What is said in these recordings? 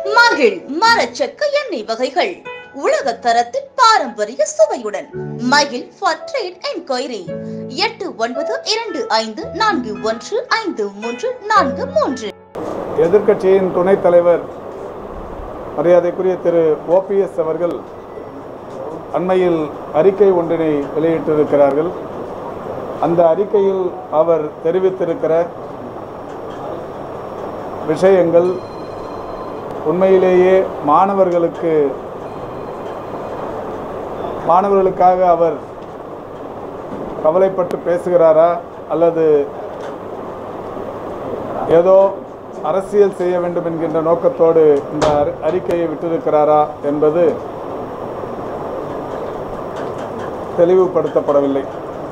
மகிழ் மரச்சக்க எண்ணெய் வகைகள் உலக தரத்தில் பாரம்பரிய சுவையுடன் மகிழ் ஃபார் ட்ரேட் என்கொயரி எட்டு ஒன்பது இரண்டு ஐந்து நான்கு ஒன்று ஐந்து மூன்று நான்கு மூன்று எதிர்க்கட்சியின் துணைத் தலைவர் மரியாதைக்குரிய திரு ஓபிஎஸ் அவர்கள் அண்மையில் அறிக்கை ஒன்றினை வெளியிட்டிருக்கிறார்கள் அந்த அறிக்கையில் அவர் தெரிவித்திருக்கிற விஷயங்கள் உண்மையிலேயே மாணவர்களுக்கு மாணவர்களுக்காக அவர் கவலைப்பட்டு பேசுகிறாரா அல்லது ஏதோ அரசியல் செய்ய வேண்டும் என்கின்ற நோக்கத்தோடு இந்த அறி- அறிக்கையை விட்டிருக்கிறாரா என்பது தெளிவுபடுத்தப்படவில்லை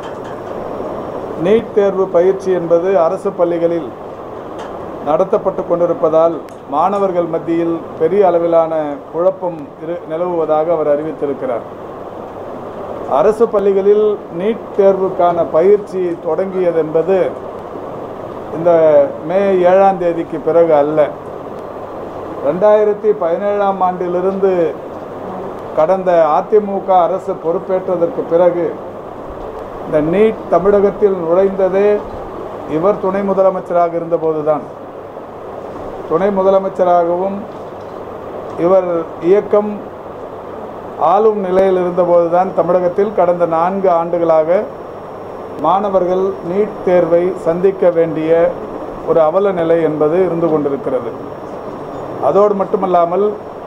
நீட் தேர்வு பயிற்சி என்பது அரசு பள்ளிகளில் நடத்தப்பட்டு கொண்டிருப்பதால் மாணவர்கள் மத்தியில் பெரிய அளவிலான குழப்பம் இரு நிலவுவதாக அவர் அறிவித்திருக்கிறார் அரசு பள்ளிகளில் நீட் தேர்வுக்கான பயிற்சி தொடங்கியது என்பது இந்த மே ஏழாம் தேதிக்கு பிறகு அல்ல ரெண்டாயிரத்தி பதினேழாம் ஆண்டிலிருந்து கடந்த அதிமுக அரசு பொறுப்பேற்றதற்கு பிறகு இந்த நீட் தமிழகத்தில் நுழைந்ததே இவர் துணை முதலமைச்சராக இருந்தபோதுதான் துணை முதலமைச்சராகவும் இவர் இயக்கம் ஆளும் நிலையில் இருந்தபோதுதான் தமிழகத்தில் கடந்த நான்கு ஆண்டுகளாக மாணவர்கள் நீட் தேர்வை சந்திக்க வேண்டிய ஒரு அவல நிலை என்பது இருந்து கொண்டிருக்கிறது அதோடு மட்டுமல்லாமல்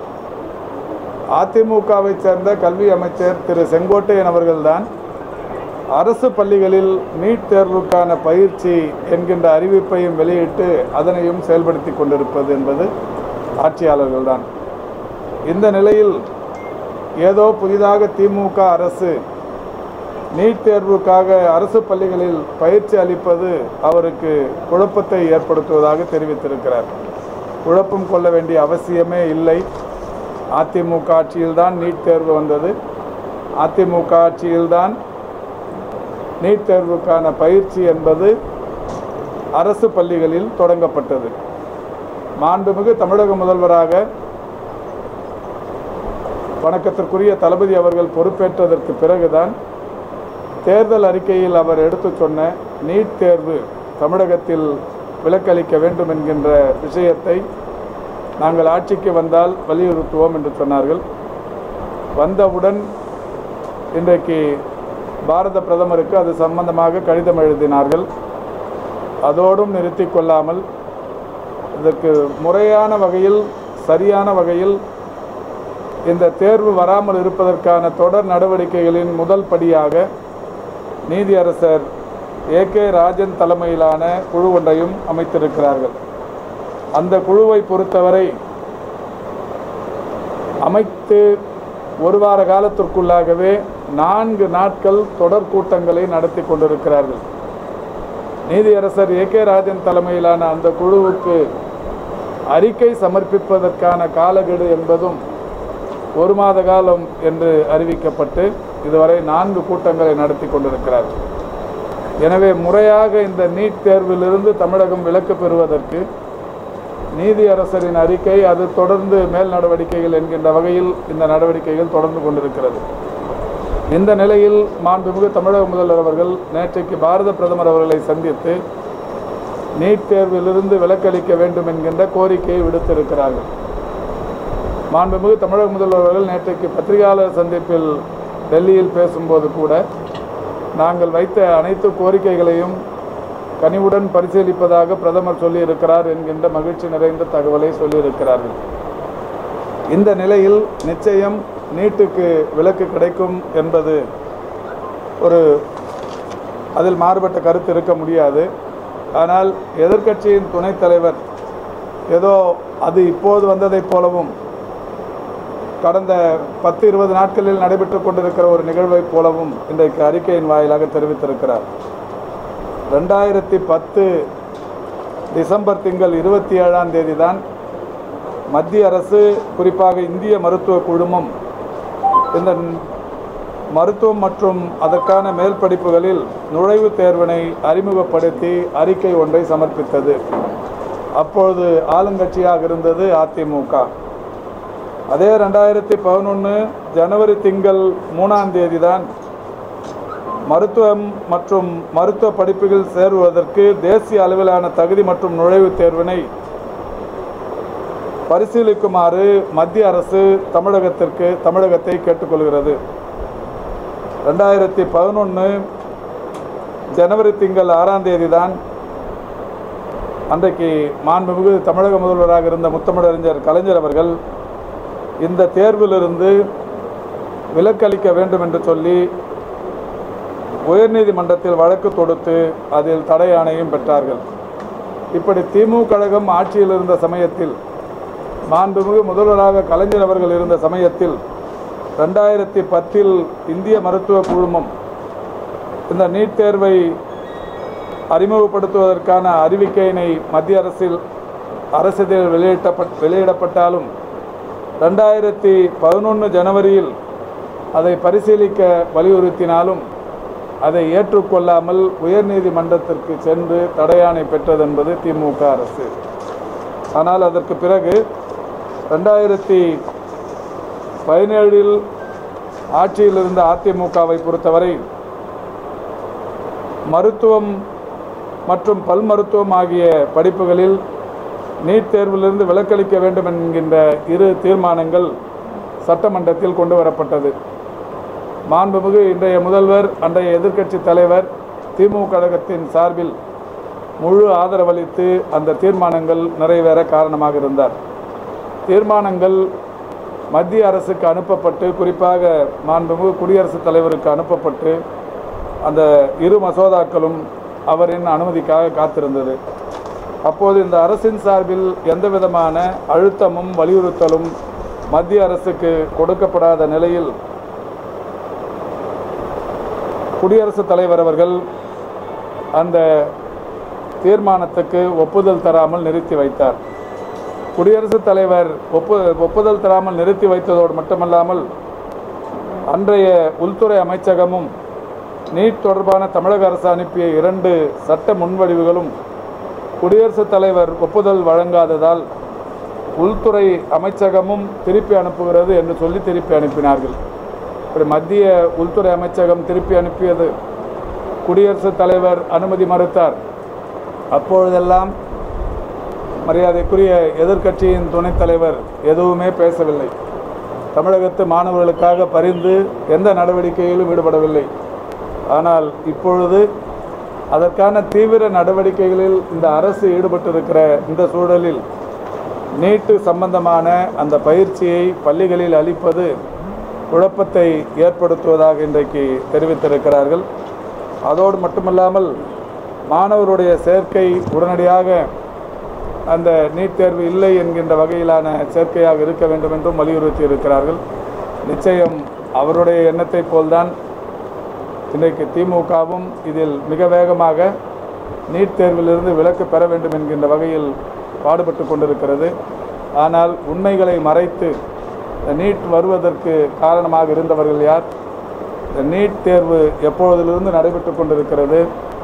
அதிமுகவை சேர்ந்த கல்வி அமைச்சர் திரு செங்கோட்டையன் அவர்கள்தான் அரசு பள்ளிகளில் நீட் தேர்வுக்கான பயிற்சி என்கின்ற அறிவிப்பையும் வெளியிட்டு அதனையும் செயல்படுத்தி கொண்டிருப்பது என்பது ஆட்சியாளர்கள்தான் இந்த நிலையில் ஏதோ புதிதாக திமுக அரசு நீட் தேர்வுக்காக அரசு பள்ளிகளில் பயிற்சி அளிப்பது அவருக்கு குழப்பத்தை ஏற்படுத்துவதாக தெரிவித்திருக்கிறார் குழப்பம் கொள்ள வேண்டிய அவசியமே இல்லை அதிமுக ஆட்சியில்தான் நீட் தேர்வு வந்தது அதிமுக ஆட்சியில்தான் நீட் தேர்வுக்கான பயிற்சி என்பது அரசு பள்ளிகளில் தொடங்கப்பட்டது மாண்புமிகு தமிழக முதல்வராக வணக்கத்திற்குரிய தளபதி அவர்கள் பொறுப்பேற்றதற்கு பிறகுதான் தேர்தல் அறிக்கையில் அவர் எடுத்து சொன்ன நீட் தேர்வு தமிழகத்தில் விலக்களிக்க வேண்டும் என்கின்ற விஷயத்தை நாங்கள் ஆட்சிக்கு வந்தால் வலியுறுத்துவோம் என்று சொன்னார்கள் வந்தவுடன் இன்றைக்கு பாரத பிரதமருக்கு அது சம்பந்தமாக கடிதம் எழுதினார்கள் அதோடும் நிறுத்தி கொள்ளாமல் இதற்கு முறையான வகையில் சரியான வகையில் இந்த தேர்வு வராமல் இருப்பதற்கான தொடர் நடவடிக்கைகளின் முதல் படியாக நீதியரசர் ஏ கே ராஜன் தலைமையிலான குழு ஒன்றையும் அமைத்திருக்கிறார்கள் அந்த குழுவை பொறுத்தவரை அமைத்து ஒரு வார காலத்திற்குள்ளாகவே நான்கு நாட்கள் தொடர் கூட்டங்களை நடத்தி கொண்டிருக்கிறார்கள் நீதியரசர் ஏ கே ராஜன் தலைமையிலான அந்த குழுவுக்கு அறிக்கை சமர்ப்பிப்பதற்கான காலக்கெடு என்பதும் ஒரு மாத காலம் என்று அறிவிக்கப்பட்டு இதுவரை நான்கு கூட்டங்களை நடத்தி கொண்டிருக்கிறார்கள் எனவே முறையாக இந்த நீட் தேர்விலிருந்து தமிழகம் விலக்கு பெறுவதற்கு நீதியரசரின் அறிக்கை அது தொடர்ந்து மேல் நடவடிக்கைகள் என்கின்ற வகையில் இந்த நடவடிக்கைகள் தொடர்ந்து கொண்டிருக்கிறது இந்த நிலையில் மாண்புமிகு தமிழக முதல்வர் அவர்கள் நேற்றைக்கு பாரத பிரதமர் அவர்களை சந்தித்து நீட் தேர்விலிருந்து விலக்களிக்க வேண்டும் என்கின்ற கோரிக்கையை விடுத்திருக்கிறார்கள் மாண்புமிகு தமிழக முதல்வர் அவர்கள் நேற்றைக்கு பத்திரிகையாளர் சந்திப்பில் டெல்லியில் பேசும்போது கூட நாங்கள் வைத்த அனைத்து கோரிக்கைகளையும் கனிவுடன் பரிசீலிப்பதாக பிரதமர் சொல்லியிருக்கிறார் என்கின்ற மகிழ்ச்சி நிறைந்த தகவலை சொல்லியிருக்கிறார்கள் இந்த நிலையில் நிச்சயம் நீட்டுக்கு விலக்கு கிடைக்கும் என்பது ஒரு அதில் மாறுபட்ட கருத்து இருக்க முடியாது ஆனால் எதிர்க்கட்சியின் துணைத் தலைவர் ஏதோ அது இப்போது வந்ததைப் போலவும் கடந்த பத்து இருபது நாட்களில் நடைபெற்று கொண்டிருக்கிற ஒரு நிகழ்வைப் போலவும் இன்றைக்கு அறிக்கையின் வாயிலாக தெரிவித்திருக்கிறார் ரெண்டாயிரத்தி பத்து டிசம்பர் திங்கள் இருபத்தி ஏழாம் தேதி தான் மத்திய அரசு குறிப்பாக இந்திய மருத்துவ குழுமம் இந்த மருத்துவம் மற்றும் அதற்கான மேல் படிப்புகளில் நுழைவுத் தேர்வினை அறிமுகப்படுத்தி அறிக்கை ஒன்றை சமர்ப்பித்தது அப்பொழுது ஆளுங்கட்சியாக இருந்தது அதிமுக அதே ரெண்டாயிரத்தி பதினொன்று ஜனவரி திங்கள் மூணாம் தேதி தான் மருத்துவம் மற்றும் மருத்துவ படிப்புகள் சேருவதற்கு தேசிய அளவிலான தகுதி மற்றும் நுழைவுத் தேர்வினை பரிசீலிக்குமாறு மத்திய அரசு தமிழகத்திற்கு தமிழகத்தை கேட்டுக்கொள்கிறது ரெண்டாயிரத்தி பதினொன்று ஜனவரி திங்கள் ஆறாம் தேதி தான் அன்றைக்கு மாண்புமிகு தமிழக முதல்வராக இருந்த முத்தமிழறிஞர் கலைஞர் அவர்கள் இந்த தேர்விலிருந்து விலக்களிக்க வேண்டும் என்று சொல்லி உயர்நீதிமன்றத்தில் வழக்கு தொடுத்து அதில் தடை ஆணையம் பெற்றார்கள் இப்படி திமுக கழகம் ஆட்சியில் இருந்த சமயத்தில் மாண்புமிகு முதல்வராக கலைஞர் அவர்கள் இருந்த சமயத்தில் ரெண்டாயிரத்தி பத்தில் இந்திய மருத்துவ குழுமம் இந்த நீட் தேர்வை அறிமுகப்படுத்துவதற்கான அறிவிக்கையினை மத்திய அரசில் அரசிதழில் வெளியிட்டப்பட் வெளியிடப்பட்டாலும் ரெண்டாயிரத்தி பதினொன்று ஜனவரியில் அதை பரிசீலிக்க வலியுறுத்தினாலும் அதை ஏற்றுக்கொள்ளாமல் உயர்நீதிமன்றத்திற்கு சென்று தடையாணை பெற்றது என்பது திமுக அரசு ஆனால் அதற்கு பிறகு ரெண்டாயிரத்தி பதினேழில் ஆட்சியில் இருந்த அதிமுகவை பொறுத்தவரை மருத்துவம் மற்றும் பல் மருத்துவம் ஆகிய படிப்புகளில் நீட் தேர்விலிருந்து விலக்களிக்க வேண்டும் என்கின்ற இரு தீர்மானங்கள் சட்டமன்றத்தில் கொண்டு வரப்பட்டது மாண்புமிகு இன்றைய முதல்வர் அன்றைய எதிர்க்கட்சி தலைவர் திமுக கழகத்தின் சார்பில் முழு ஆதரவளித்து அந்த தீர்மானங்கள் நிறைவேற காரணமாக இருந்தார் தீர்மானங்கள் மத்திய அரசுக்கு அனுப்பப்பட்டு குறிப்பாக மாண்புமிகு குடியரசுத் தலைவருக்கு அனுப்பப்பட்டு அந்த இரு மசோதாக்களும் அவரின் அனுமதிக்காக காத்திருந்தது அப்போது இந்த அரசின் சார்பில் எந்த விதமான அழுத்தமும் வலியுறுத்தலும் மத்திய அரசுக்கு கொடுக்கப்படாத நிலையில் குடியரசுத் தலைவர் அவர்கள் அந்த தீர்மானத்துக்கு ஒப்புதல் தராமல் நிறுத்தி வைத்தார் குடியரசுத் தலைவர் ஒப்பு ஒப்புதல் தராமல் நிறுத்தி வைத்ததோடு மட்டுமல்லாமல் அன்றைய உள்துறை அமைச்சகமும் நீட் தொடர்பான தமிழக அரசு அனுப்பிய இரண்டு சட்ட முன்வடிவுகளும் குடியரசுத் தலைவர் ஒப்புதல் வழங்காததால் உள்துறை அமைச்சகமும் திருப்பி அனுப்புகிறது என்று சொல்லி திருப்பி அனுப்பினார்கள் இப்படி மத்திய உள்துறை அமைச்சகம் திருப்பி அனுப்பியது குடியரசுத் தலைவர் அனுமதி மறுத்தார் அப்பொழுதெல்லாம் மரியாதைக்குரிய எதிர்க்கட்சியின் துணைத் தலைவர் எதுவுமே பேசவில்லை தமிழகத்து மாணவர்களுக்காக பரிந்து எந்த நடவடிக்கையிலும் ஈடுபடவில்லை ஆனால் இப்பொழுது அதற்கான தீவிர நடவடிக்கைகளில் இந்த அரசு ஈடுபட்டிருக்கிற இந்த சூழலில் நீட்டு சம்பந்தமான அந்த பயிற்சியை பள்ளிகளில் அளிப்பது குழப்பத்தை ஏற்படுத்துவதாக இன்றைக்கு தெரிவித்திருக்கிறார்கள் அதோடு மட்டுமல்லாமல் மாணவருடைய சேர்க்கை உடனடியாக அந்த நீட் தேர்வு இல்லை என்கின்ற வகையிலான சேர்க்கையாக இருக்க வேண்டும் என்றும் வலியுறுத்தி இருக்கிறார்கள் நிச்சயம் அவருடைய எண்ணத்தைப் போல்தான் இன்றைக்கு திமுகவும் இதில் மிக வேகமாக நீட் தேர்விலிருந்து விலக்கு பெற வேண்டும் என்கின்ற வகையில் பாடுபட்டு கொண்டிருக்கிறது ஆனால் உண்மைகளை மறைத்து இந்த நீட் வருவதற்கு காரணமாக இருந்தவர்கள் யார் இந்த நீட் தேர்வு எப்பொழுதிலிருந்து நடைபெற்று கொண்டிருக்கிறது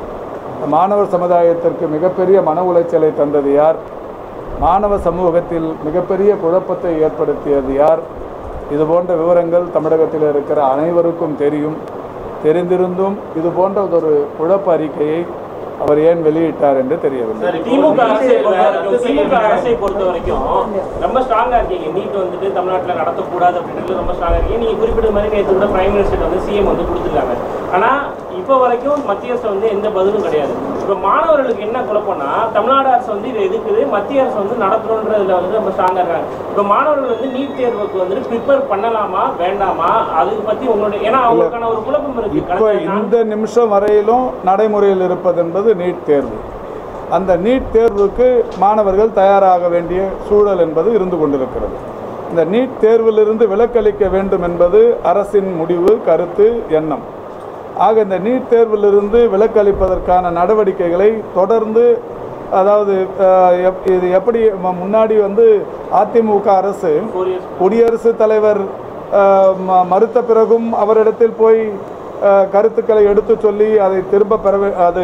மாணவர் சமுதாயத்திற்கு மிகப்பெரிய மன உளைச்சலை தந்தது யார் மாணவ சமூகத்தில் மிகப்பெரிய குழப்பத்தை ஏற்படுத்தியது யார் இது போன்ற விவரங்கள் தமிழகத்தில் இருக்கிற அனைவருக்கும் தெரியும் தெரிந்திருந்தும் இது போன்ற ஒரு குழப்ப அறிக்கையை அவர் ஏன் வெளியிட்டார் என்று தெரியவில்லை சரி, திமுக அரசியல்ல திமுக அரசை பொறுத்த வரைக்கும் ரொம்ப ஸ்ட்ராங்கா இருக்கீங்க நீட் வந்துட்டு தமிழ்நாட்டுல நடத்தக்கூடாது அப்படின்றது ரொம்ப ஸ்ட்ராங்கா இருக்கீங்க நீங்க குறிப்பிட்ட மாதிரி நேற்று கூட பிரைம் மினிஸ்டர் வந்து சிஎம் வந்து கொடுத்துருக்காங்க ஆனா இப்போ வரைக்கும் மத்திய அரசு வந்து எந்த பதிலும் கிடையாது இப்போ மாணவர்களுக்கு என்ன குழப்பம்னா தமிழ்நாடு அரசு வந்து இதை எதுக்குது மத்திய அரசு வந்து நடத்தணுன்றதுல வந்து ரொம்ப ஸ்ட்ராங்கா இருக்காங்க இப்போ மாணவர்கள் வந்து நீட் தேர்வுக்கு வந்துட்டு ப்ரிப்பேர் பண்ணலாமா வேண்டாமா அது பத்தி உங்களுடைய ஏன்னா அவங்களுக்கான ஒரு குழப்பம் இருக்கு இப்போ கடந்த நான்கு- இந்த நிமிஷம் வரையிலும் நடைமுறையில் இருப்பது என்பது நீட் தேர்வு அந்த நீட் தேர்வுக்கு மாணவர்கள் தயாராக வேண்டிய சூழல் என்பது இருந்து கொண்டிருக்கிறது இந்த நீட் தேர்விலிருந்து விலக்களிக்க வேண்டும் என்பது அரசின் முடிவு கருத்து எண்ணம் ஆக இந்த நீட் தேர்விலிருந்து விலக்களிப்பதற்கான நடவடிக்கைகளை தொடர்ந்து அதாவது அஹ், எப்- இது எப்படி ம- முன்னாடி வந்து அதிமுக அரசு four years குடியரசுத் தலைவர் அஹ், ம- மறுத்த பிறகும் அவரிடத்தில் போய் அஹ், கருத்துக்களை எடுத்து சொல்லி அதை திரும்ப பெற வே- அது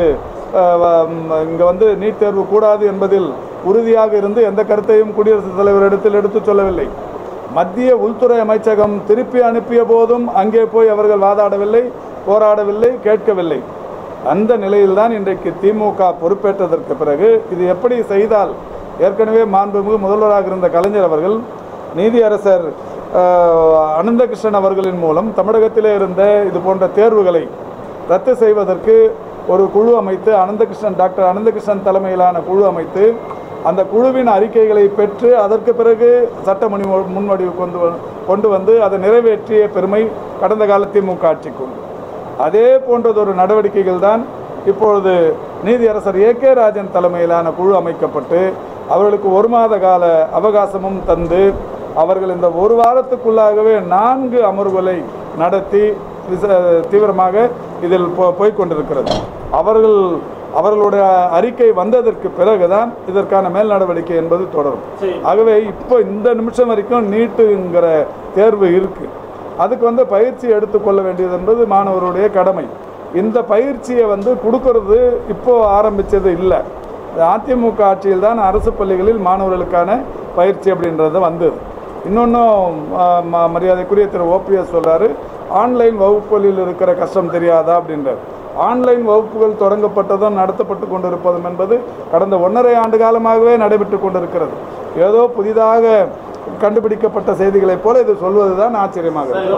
இங்கே வந்து நீட் தேர்வு கூடாது என்பதில் உறுதியாக இருந்து எந்த கருத்தையும் குடியரசுத் தலைவரிடத்தில் எடுத்து சொல்லவில்லை மத்திய உள்துறை அமைச்சகம் திருப்பி அனுப்பிய போதும் அங்கே போய் அவர்கள் வாதாடவில்லை போராடவில்லை கேட்கவில்லை அந்த நிலையில்தான் இன்றைக்கு திமுக பொறுப்பேற்றதற்கு பிறகு இது எப்படி செய்தால் ஏற்கனவே மாண்புமிகு முதல்வராக இருந்த கலைஞர் அவர்கள் நீதியரசர் ஆஹ், அனந்தகிருஷ்ணன் அவர்களின் மூலம் தமிழகத்திலே இருந்த இது போன்ற தேர்வுகளை ரத்து செய்வதற்கு ஒரு குழு அமைத்து அனந்தகிருஷ்ணன் டாக்டர் அனந்தகிருஷ்ணன் தலைமையிலான குழு அமைத்து அந்த குழுவின் அறிக்கைகளை பெற்று அதற்கு பிறகு சட்ட முனி முன்வடிவு கொண்டு வ- கொண்டு வந்து அதை நிறைவேற்றிய பெருமை கடந்த கால திமுக ஆட்சிக்கு உண்டு அதே போன்றதொரு நடவடிக்கைகள் தான் இப்பொழுது நீதியரசர் ஏ கே ராஜன் தலைமையிலான குழு அமைக்கப்பட்டு அவர்களுக்கு ஒரு மாத கால அவகாசமும் தந்து அவர்கள் இந்த ஒரு வாரத்துக்குள்ளாகவே நான்கு அமர்வுகளை நடத்தி விச- தீவிரமாக இதில் போ போய்க் கொண்டிருக்கிறது அவர்கள் அவர்களுடைய அறிக்கை வந்ததற்கு பிறகுதான் இதற்கான மேல் நடவடிக்கை என்பது தொடரும் சரி. ஆகவே இப்போ இந்த நிமிஷம் வரைக்கும் நீட்டுங்கிற தேர்வு இருக்கு அதுக்கு வந்து பயிற்சி எடுத்துக்கொள்ள வேண்டியது என்பது மாணவருடைய கடமை இந்த பயிற்சியை வந்து கொடுக்கறது இப்போ ஆரம்பிச்சது இல்லை அதிமுக ஆட்சியில் தான் அரசு பள்ளிகளில் மாணவர்களுக்கான பயிற்சி அப்படின்றது வந்தது இன்னொன்றும் மரியாதைக்குரிய திரு ஓபிஎஸ் சொல்றாரு ஆன்லைன் வகுப்புகளில் இருக்கிற கஷ்டம் தெரியாதா அப்படின்றார் ஆன்லைன் வகுப்புகள் தொடங்கப்பட்டதும் நடத்தப்பட்டு கொண்டிருப்பதும் என்பது கடந்த ஒன்றரை ஆண்டு காலமாகவே நடைபெற்று கொண்டிருக்கிறது ஏதோ புதிதாக கண்டுபிடிக்கப்பட்ட செய்திகளைப் போல இது சொல்வதுதான் ஆச்சரியமாக இருக்கு.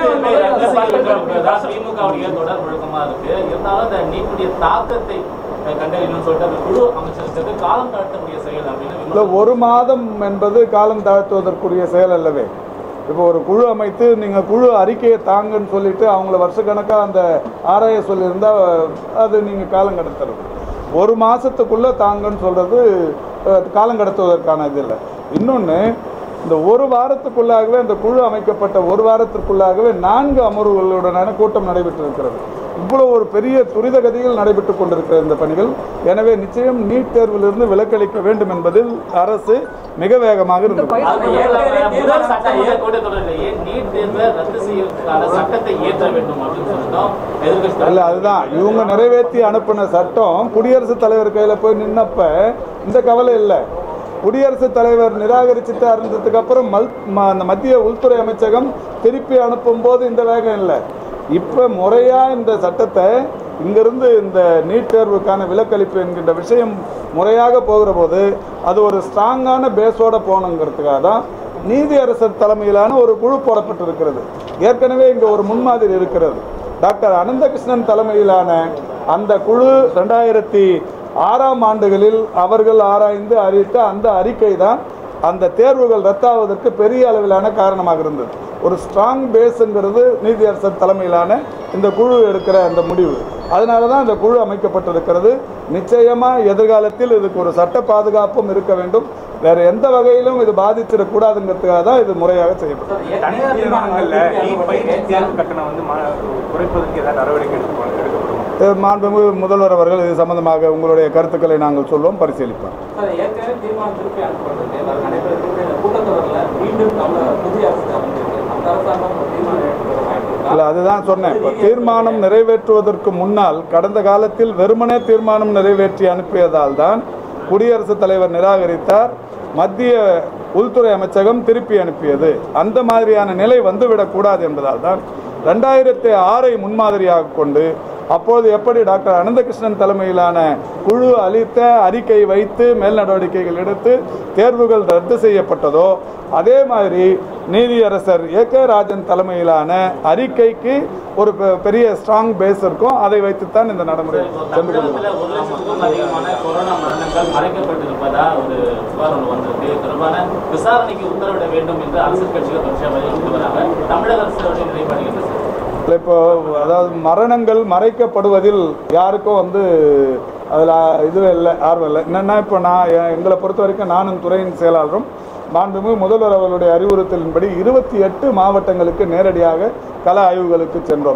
திமுகவுடைய தொடர் முழக்கமா இருக்கு இருந்தாலும் இந்த நீட்டுடைய தாக்கத்தை அஹ், கண்டறியணும்னு சொல்லிட்டு அந்த குழு அமைச்சிருக்கிறது காலம் தாழ்த்தக்கூடிய செயல் அப்படின்னு இல்லை விமர்சனம் ஒரு மாதம் என்பது காலம் தாழ்த்துவதற்குரிய செயல் அல்லவே இப்போ ஒரு குழு அமைத்து நீங்கள் குழு அறிக்கையை தாங்கன்னு சொல்லிட்டு அவங்கள வருஷக்கணக்காக அந்த ஆராய சொல்லியிருந்தா அது நீங்கள் காலம் கடத்துறது ஒரு மாதத்துக்குள்ளே தாங்கன்னு சொல்கிறது காலம் கடத்துவதற்கான இது இல்லை இன்னொன்று இந்த ஒரு வாரத்துக்குள்ளாகவே அந்த குழு அமைக்கப்பட்ட ஒரு வாரத்திற்குள்ளாகவே நான்கு அமர்வுகளுடனான கூட்டம் நடைபெற்றிருக்கிறது இவ்வளவு ஒரு பெரிய துரித கதியில் நடைபெற்றுக் கொண்டிருக்கிற இந்த பணிகள் எனவே நிச்சயம் நீட் தேர்விலிருந்து விலக்களிக்க வேண்டும் என்பதில் அரசு மிக வேகமாக இருந்தது அது ஏற்கனவே முதல் சட்டமன்ற கூட்டத்தொடரிலேயே நீட் தேர்வை ரத்து செய்யறதுக்கான சட்டத்தை ஏற்ற வேண்டும் அப்படின்னு சொல்லிட்டோம் எதிர்கட்சி இல்ல அதுதான் இவங்க நிறைவேற்றி அனுப்பின சட்டம் குடியரசுத் தலைவர் கையில போய் நின்னப்ப இந்த கவலை இல்லை குடியரசுத் தலைவர் நிராகரிச்சுட்டு இருந்ததுக்கு அப்புறம் மல் ம- அந்த மத்திய உள்துறை அமைச்சகம் திருப்பி அனுப்பும் போது இந்த வேகம் இல்லை இப்ப முறையா இந்த சட்டத்தை இங்கிருந்து இந்த நீட் தேர்வுக்கான விலக்களிப்பு என்கின்ற விஷயம் முறையாக போகிற போது அது ஒரு ஸ்ட்ராங்கான பேஸோட போகணுங்கிறதுக்காக தான் நீதியரசர் தலைமையிலான ஒரு குழு போடப்பட்டிருக்கிறது ஏற்கனவே இங்கே ஒரு முன்மாதிரி இருக்கிறது டாக்டர் அனந்தகிருஷ்ணன் தலைமையிலான அந்த குழு ரெண்டாயிரத்தி ஆறாம் ஆண்டுகளில் அவர்கள் ஆராய்ந்து அறிவித்த அந்த அறிக்கை தான் அந்த தேர்வுகள் ரத்தாவதற்கு பெரிய அளவிலான காரணமாக இருந்தது ஒரு ஸ்ட்ராங் பேஸுங்கிறது நீதியரசர் தலைமையிலான இந்த குழு எடுக்கிற அந்த முடிவு அதனால தான் இந்த குழு அமைக்கப்பட்டிருக்கிறது நிச்சயமாக எதிர்காலத்தில் இதுக்கு ஒரு சட்ட பாதுகாப்பும் இருக்க வேண்டும் வேற எந்த வகையிலும் இது பாதிச்சிடக்கூடாதுங்கிறதுக்காக தான் இது முறையாக செய்யப்பட்டது தனியார் நிறுவனங்கள்ல நீட் பயிற்சி தேர்வு கட்டணம் வந்து மா- குறைப்பதற்கு ஏதாவது நடவடிக்கை எடுக்கப்படும் எடுக்கப்படும் அஹ் மாண்புமிகு முதல்வர் அவர்கள் இது சம்பந்தமாக உங்களுடைய கருத்துக்களை நாங்கள் சொல்வோம் பரிசீலிப்போம் சார் ஏற்கனவே தீர்மானம் திருப்பி அனுப்பப்பட்டிருக்கு வர நடைபெறக்கூடிய இந்த கூட்டத்தொடரில் மீண்டும் தமிழக புதிய அரசு அமைஞ்சிருக்கு அந்த அரசாங்கம் ஒரு தீர்மானம் எடுக்கிற வாய்ப்பு இருக்கா? இல்லை அதுதான் சொன்னேன் இப்போ தீர்மானம் நிறைவேற்றுவதற்கு முன்னால் கடந்த காலத்தில் வெறுமனே தீர்மானம் நிறைவேற்றி அனுப்பியதால் தான் குடியரசுத் தலைவர் நிராகரித்தார் மத்திய உள்துறை அமைச்சகம் திருப்பி அனுப்பியது அந்த மாதிரியான நிலை வந்துவிடக்கூடாது என்பதால் தான் ரெண்டாயிரத்தி ஆறை முன்மாதிரியாக கொண்டு அப்போது எப்படி டாக்டர் அனந்தகிருஷ்ணன் தலைமையிலான குழு அளித்த அறிக்கை வைத்து மேல் நடவடிக்கைகள் எடுத்து தேர்வுகள் ரத்து செய்யப்பட்டதோ அதே மாதிரி நீதியரசர் ஏ கே ராஜன் தலைமையிலான அறிக்கைக்கு ஒரு பெ- பெரிய ஸ்ட்ராங் பேஸ் இருக்கும் அதை வைத்துத்தான் இந்த நடைமுறை சென்று கொள்ளும் தமிழகத்துல ஒரு லட்சத்துக்கும் அதிகமான கொரோனா மரணங்கள் மறைக்கப்பட்டிருப்பதா ஒரு புகார் ஒன்று வந்திருக்கு இது தொடர்பான விசாரணைக்கு உத்தரவிட வேண்டும் என்று அரசியல் கட்சிகள் தொடர்ச்சியாக வலியுறுத்தி வராங்க தமிழக அரசு நிலைப்பாடு என்ன சார் இல்லை இப்போ அதாவது மரணங்கள் மறைக்கப்படுவதில் யாருக்கும் வந்து அதில் இது இல்லை ஆர்வம் இல்லை என்னென்னா இப்போ நான் எ- எங்களை பொறுத்த வரைக்கும் நானும் துறையின் செயலாளரும் மாண்புமிகு முதல்வர் அவர்களுடைய அறிவுறுத்தலின்படி இருபத்தி எட்டு மாவட்டங்களுக்கு நேரடியாக கள ஆய்வுகளுக்கு சென்றோம்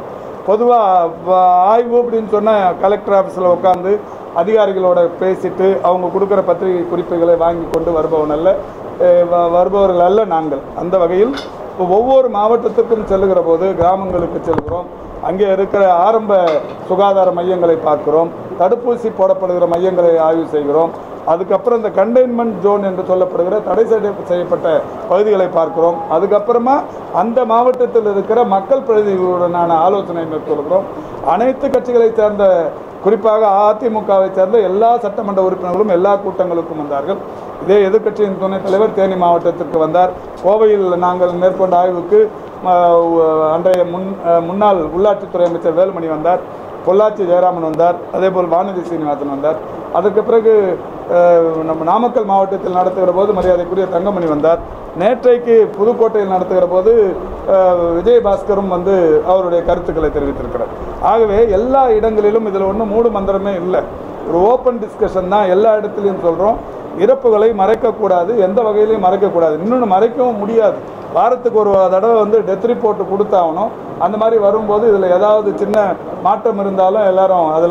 பொதுவாக ஆய்வு அப்படின்னு சொன்னால் கலெக்டர் ஆஃபீஸில் உட்காந்து அதிகாரிகளோட பேசிட்டு அவங்க கொடுக்குற பத்திரிகை குறிப்புகளை வாங்கி கொண்டு வருபவன் அல்ல அஹ் வ- வருபவர்கள் அல்ல நாங்கள் அந்த வகையில் இப்போ ஒவ்வொரு மாவட்டத்துக்கும் செல்லுகிற போது கிராமங்களுக்கு செல்கிறோம் அங்கே இருக்கிற ஆரம்ப சுகாதார மையங்களை பார்க்கிறோம் தடுப்பூசி போடப்படுகிற மையங்களை ஆய்வு செய்கிறோம் அதுக்கப்புறம் இந்த கண்டெய்ன்மெண்ட் ஜோன் என்று சொல்லப்படுகிற தடை செய்ய- செய்யப்பட்ட பகுதிகளை பார்க்கிறோம் அதுக்கப்புறமா அந்த மாவட்டத்தில் இருக்கிற மக்கள் பிரதிநிதிகளுடனான ஆலோசனை மேற்கொள்கிறோம் அனைத்து கட்சிகளை சேர்ந்த குறிப்பாக அதிமுகவை சேர்ந்த எல்லா சட்டமன்ற உறுப்பினர்களும் எல்லா கூட்டங்களுக்கும் வந்தார்கள் இதே எதிர்க்கட்சியின் துணைத் தலைவர் தேனி மாவட்டத்திற்கு வந்தார் கோவையில் நாங்கள் மேற்கொண்ட ஆய்வுக்கு அஹ், அன்றைய முன் அஹ், முன்னாள் உள்ளாட்சித்துறை அமைச்சர் வேலுமணி வந்தார் பொள்ளாச்சி ஜெயராமன் வந்தார் அதேபோல் வானதி சீனிவாசன் வந்தார் அதற்கு பிறகு அஹ், நம்ம நாமக்கல் மாவட்டத்தில் நடத்துகிற போது மரியாதைக்குரிய தங்கமணி வந்தார் நேற்றைக்கு புதுக்கோட்டையில் நடத்துகிற போது அஹ், விஜயபாஸ்கரும் வந்து அவருடைய கருத்துக்களை தெரிவித்திருக்கிறார் ஆகவே எல்லா இடங்களிலும் இதில் ஒன்றும் மூடு மந்திரமே இல்லை ஒரு ஓப்பன் டிஸ்கஷன் தான் எல்லா இடத்துலையும் சொல்கிறோம் இறப்புகளை மறைக்கக்கூடாது எந்த வகையிலையும் மறைக்கக்கூடாது இன்னொன்று மறைக்கவும் முடியாது வாரத்துக்கு ஒரு தடவை வந்து டெத் ரிப்போர்ட் கொடுத்தாகணும் அந்த மாதிரி வரும்போது இதில் ஏதாவது சின்ன மாற்றம் இருந்தாலும் எல்லாரும் அதில்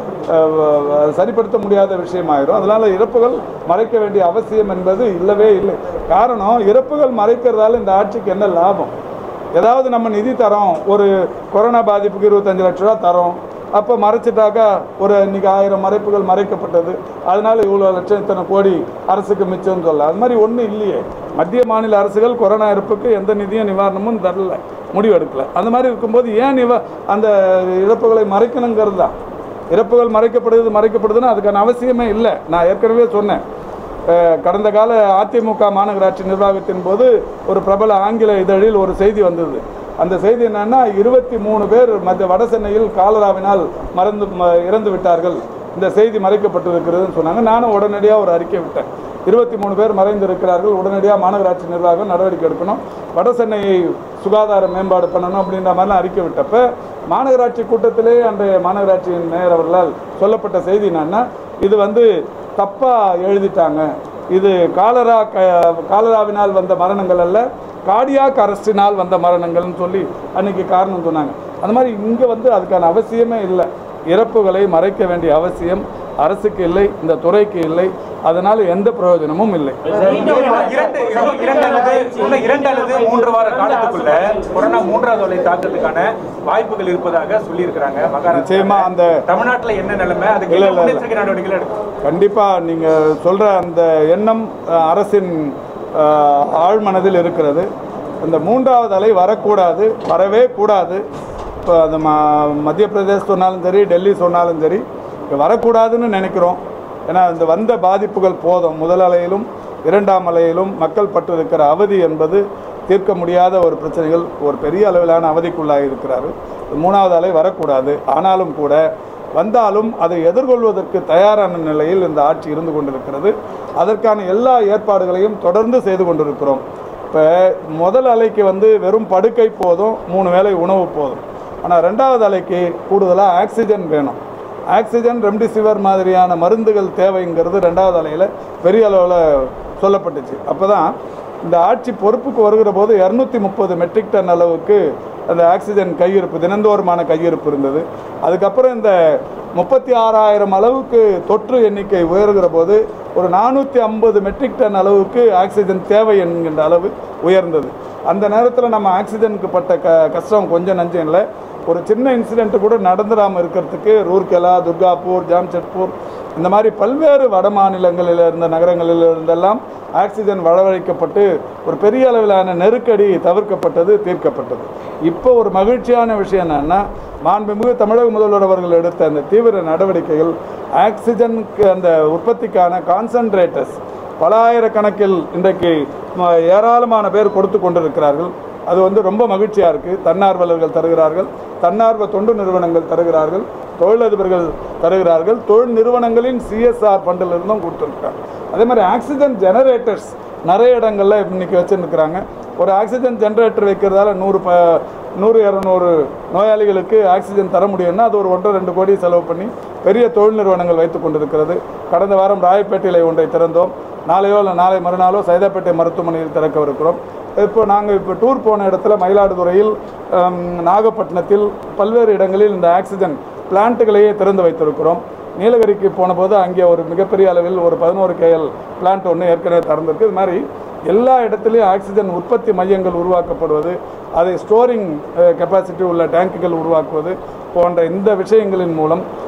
சரிப்படுத்த முடியாத விஷயமாயிரும் அதனால் இறப்புகள் மறைக்க வேண்டிய அவசியம் என்பது இல்லவே இல்லை காரணம் இறப்புகள் மறைக்கிறதால இந்த ஆட்சிக்கு என்ன லாபம் ஏதாவது நம்ம நிதி தரோம் ஒரு கொரோனா பாதிப்புக்கு இருபத்தஞ்சு லட்ச ரூபா தரோம் அப்போ மறைச்சிட்டாக்கா ஒரு இன்னைக்கு ஆயிரம் மறைப்புகள் மறைக்கப்பட்டது அதனால இவ்வளோ லட்சம் இத்தனை கோடி அரசுக்கு மிச்சம்னு சொல்லலாம் அது மாதிரி ஒன்றும் இல்லையே மத்திய மாநில அரசுகள் கொரோனா இறப்புக்கு எந்த நிதியும் நிவாரணமும் தரல முடிவெடுக்கல அந்த மாதிரி இருக்கும்போது ஏன் நிவ அந்த இழப்புகளை மறைக்கணுங்கிறது தான் இறப்புகள் மறைக்கப்படுது மறைக்கப்படுதுன்னா அதுக்கான அவசியமே இல்லை நான் ஏற்கனவே சொன்னேன் அஹ் கடந்த கால அதிமுக மாநகராட்சி நிர்வாகத்தின் போது ஒரு பிரபல ஆங்கில இதழில் ஒரு செய்தி வந்தது அந்த செய்தி என்னன்னா இருபத்தி மூணு பேர் மத்திய வட சென்னையில் காலராவினால் மறந்து ம- இறந்து விட்டார்கள் இந்த செய்தி மறைக்கப்பட்டிருக்கிறதுன்னு சொன்னாங்க நானும் உடனடியாக ஒரு அறிக்கை விட்டேன் இருபத்தி மூணு பேர் மறைந்திருக்கிறார்கள் உடனடியாக மாநகராட்சி நிர்வாகம் நடவடிக்கை எடுக்கணும் வட சென்னையை சுகாதார மேம்பாடு பண்ணணும் அப்படின்ற மாதிரிலாம் அறிக்கை விட்டப்ப மாநகராட்சி கூட்டத்திலே அன்றைய மாநகராட்சியின் மேயர் அவர்களால் சொல்லப்பட்ட செய்தி என்னன்னா இது வந்து தப்பாக எழுதிட்டாங்க இது காலரா க காலராவினால் வந்த மரணங்கள் அல்ல கார்டியாக் அரஸ்டினால் வந்த மரணங்கள்னு சொல்லி அன்னைக்கு காரணம் சொன்னாங்க அந்த மாதிரி இங்கே வந்து அதுக்கான அவசியமே இல்லை இறப்புகளை மறைக்க வேண்டிய அவசியம் அரசுக்கு இல்லை இந்த துறைக்கு இல்லை அதனால் எந்த பிரயோஜனமும் இல்லை இரண்டு இன்னும் இரண்டு அல்லது இன்னும் இரண்டு அல்லது மூன்று வார காலத்துக்குள்ள கொரோனா மூன்றாவது அலை தாக்கத்துக்கான வாய்ப்புகள் இருப்பதாக சொல்லியிருக்கிறாங்க மகாராஷ்டிரா நிச்சயமா அந்த தமிழ்நாட்டுல என்ன நிலைமை அதுக்கு இல்ல, என்ன இல்ல, இல்ல. முன்னெச்சரிக்கை நடவடிக்கைகள் எடுக்கும் கண்டிப்பாக நீங்கள் சொல்கிற அந்த எண்ணம் அஹ், அரசின் அஹ், ஆழ்மனதில் இருக்கிறது இந்த மூன்றாவது அலை வரக்கூடாது வரவே கூடாது இப்போ அது ம மத்திய பிரதேஷ் சொன்னாலும் சரி டெல்லி சொன்னாலும் சரி இங்க வரக்கூடாதுன்னு நினைக்கிறோம் ஏன்னா இந்த வந்த பாதிப்புகள் போதும் முதல் அலையிலும் இரண்டாம் அலையிலும் மக்கள் பட்டிருக்கிற அவதி என்பது தீர்க்க முடியாத ஒரு பிரச்சனைகள் ஒரு பெரிய அளவிலான அவதிக்குள்ளாகி இருக்கிறாரு மூணாவது அலை வரக்கூடாது ஆனாலும் கூட வந்தாலும் அதை எதிர்கொள்வதற்கு தயாரான நிலையில் இந்த ஆட்சி இருந்து கொண்டிருக்கிறது அதற்கான எல்லா ஏற்பாடுகளையும் தொடர்ந்து செய்து கொண்டிருக்கிறோம் இப்போ முதல் அலைக்கு வந்து வெறும் படுக்கை போதும் மூணு வேளை உணவு போதும் ஆனால் ரெண்டாவது அலைக்கு கூடுதலாக ஆக்சிஜன் வேணும் ஆக்சிஜன் ரெம்டிசிவர் மாதிரியான மருந்துகள் தேவைங்கிறது ரெண்டாவது அலையில் பெரிய அளவில் சொல்லப்பட்டுச்சு அப்போ தான் இந்த ஆட்சி பொறுப்புக்கு வருகிற போது இரநூத்தி முப்பது மெட்ரிக் டன் அளவுக்கு அந்த ஆக்சிஜன் கையிருப்பு தினந்தோறுமான கையிருப்பு இருந்தது அதுக்கப்புறம் இந்த முப்பத்தி ஆறாயிரம் அளவுக்கு தொற்று எண்ணிக்கை உயர்கிற போது ஒரு நானூற்றி ஐம்பது மெட்ரிக் டன் அளவுக்கு ஆக்சிஜன் தேவை என்கின்ற அளவு உயர்ந்தது அந்த நேரத்தில் நம்ம ஆக்சிஜனுக்கு பட்ட க கஷ்டம் கொஞ்சம் நஞ்சம் இல்லை ஒரு சின்ன இன்சிடென்ட் கூட நடந்துடாமல் இருக்கிறதுக்கு ரூர்கெலா துர்காப்பூர் ஜாம்ஷெட்பூர் இந்த மாதிரி பல்வேறு வட மாநிலங்களில் இருந்த நகரங்களில் இருந்தெல்லாம் ஆக்சிஜன் வரவழைக்கப்பட்டு ஒரு பெரிய அளவிலான நெருக்கடி தவிர்க்கப்பட்டது தீர்க்கப்பட்டது இப்போ ஒரு மகிழ்ச்சியான விஷயம் என்னன்னா மாண்புமிகு தமிழக முதல்வர் அவர்கள் எடுத்த அந்த தீவிர நடவடிக்கைகள் ஆக்சிஜனுக்கு அந்த உற்பத்திக்கான கான்சன்ட்ரேட்டர்ஸ் பலாயிரக்கணக்கில் இன்றைக்கு ம- ஏராளமான பேர் கொடுத்து கொண்டிருக்கிறார்கள் அது வந்து ரொம்ப மகிழ்ச்சியாக இருக்குது தன்னார்வலர்கள் தருகிறார்கள் தன்னார்வ தொண்டு நிறுவனங்கள் தருகிறார்கள் தொழிலதிபர்கள் தருகிறார்கள் தொழில் நிறுவனங்களின் சிஎஸ்ஆர் ஃபண்டில் இருந்தும் கொடுத்துருக்காங்க அதே மாதிரி ஆக்சிஜன் ஜெனரேட்டர்ஸ் நிறைய இடங்களில் இன்னைக்கு வச்சுருக்கிறாங்க ஒரு ஆக்சிஜன் ஜெனரேட்டர் வைக்கிறதால நூறு ப நூறு இரநூறு நோயாளிகளுக்கு ஆக்சிஜன் தர முடியும்னா அது ஒரு ஒன்றரை ரெண்டு கோடி செலவு பண்ணி பெரிய தொழில் நிறுவனங்கள் வைத்து கொண்டிருக்கிறது கடந்த வாரம் ராயப்பேட்டையில் ஒன்றை திறந்தோம் நாளையோ இல்லை நாளை மறுநாளோ சைதாப்பேட்டை மருத்துவமனையில் திறக்கவிருக்கிறோம் இப்போ நாங்கள் இப்போ டூர் போன இடத்துல மயிலாடுதுறையில் ஹம், நாகப்பட்டினத்தில் பல்வேறு இடங்களில் இந்த ஆக்சிஜன் பிளான்ட்டுகளையே திறந்து வைத்திருக்கிறோம் நீலகிரிக்கு போனபோது அங்கே ஒரு மிகப்பெரிய அளவில் ஒரு பதினோரு கேஎல் பிளான்ட் ஒன்று ஏற்கனவே திறந்திருக்கு இது மாதிரி எல்லா இடத்துலையும் ஆக்சிஜன் உற்பத்தி மையங்கள் உருவாக்கப்படுவது அதை ஸ்டோரிங் கெப்பாசிட்டி உள்ள டேங்குகள் உருவாக்குவது போன்ற இந்த விஷயங்களின் மூலம்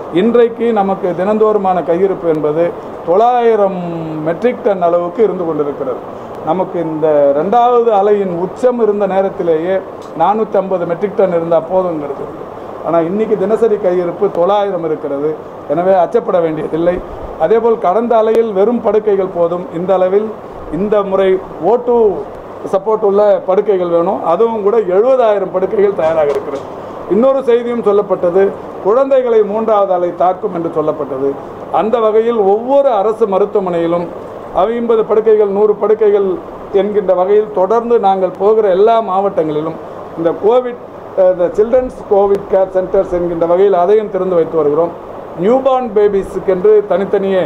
இன்றைக்கு நமக்கு தினந்தோறுமான கையிருப்பு என்பது தொள்ளாயிரம் மெட்ரிக் டன் அளவுக்கு இருந்து கொண்டிருக்கிறது நமக்கு இந்த ரெண்டாவது அலையின் உச்சம் இருந்த நேரத்திலேயே நானூற்றி ஐம்பது மெட்ரிக் டன் இருந்தால் போதுங்கிறது ஆனால் இன்னைக்கு தினசரி கையிருப்பு தொள்ளாயிரம் இருக்கிறது எனவே அச்சப்பட வேண்டியதில்லை அதேபோல் கடந்த அலையில் வெறும் படுக்கைகள் போதும் இந்த அளவில் இந்த முறை ஓட்டு சப்போர்ட் உள்ள படுக்கைகள் வேணும் அதுவும் கூட எழுபதாயிரம் படுக்கைகள் தயாராக இருக்கிறது இன்னொரு செய்தியும் சொல்லப்பட்டது குழந்தைகளை மூன்றாவது அலை தாக்கும் என்று சொல்லப்பட்டது அந்த வகையில் ஒவ்வொரு அரசு மருத்துவமனையிலும் ஐம்பது படுக்கைகள் நூறு படுக்கைகள் என்கின்ற வகையில் தொடர்ந்து நாங்கள் போகிற எல்லா மாவட்டங்களிலும் இந்த கோவிட் இந்த சில்ட்ரன்ஸ் கோவிட் கேர் சென்டர்ஸ் என்கின்ற வகையில் அதையும் திறந்து வைத்து வருகிறோம் நியூபார்ன் பேபிஸுக்கென்று தனித்தனியே